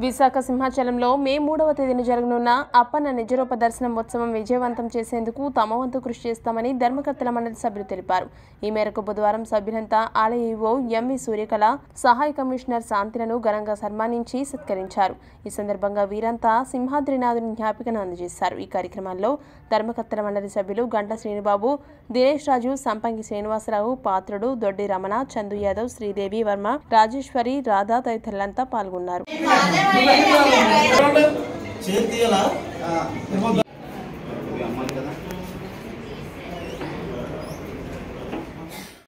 విశాఖ సింహాచలంలో మే మూడవ తేదీన జరగనున్న అప్పన్న నిజరూప దర్శనం ఉత్సవం విజయవంతం చేసేందుకు తమ వంతు కృషి చేస్తామని ధర్మకర్తల మండలి సభ్యులు తెలిపారు ఈ మేరకు బుధవారం సభ్యులంతా ఆలయ ఈవో ఎంవి సూర్యకళ సహాయ కమిషనర్ శాంతిలను ఘనంగా సన్మానించి సత్కరించారు ఈ సందర్భంగా వీరంతా సింహాద్రినాథుని జ్ఞాపికను అందజేశారు ఈ కార్యక్రమాల్లో ధర్మకర్తల మండలి సభ్యులు గంట శ్రీనిబాబు దినేష్ రాజు సంపంగి శ్రీనివాసరావు పాత్రుడు దొడ్డి రమణ చందు యాదవ్ శ్రీదేవి వర్మ రాజేశ్వరి రాధా తదితరులంతా పాల్గొన్నారు చేతి తీయాలా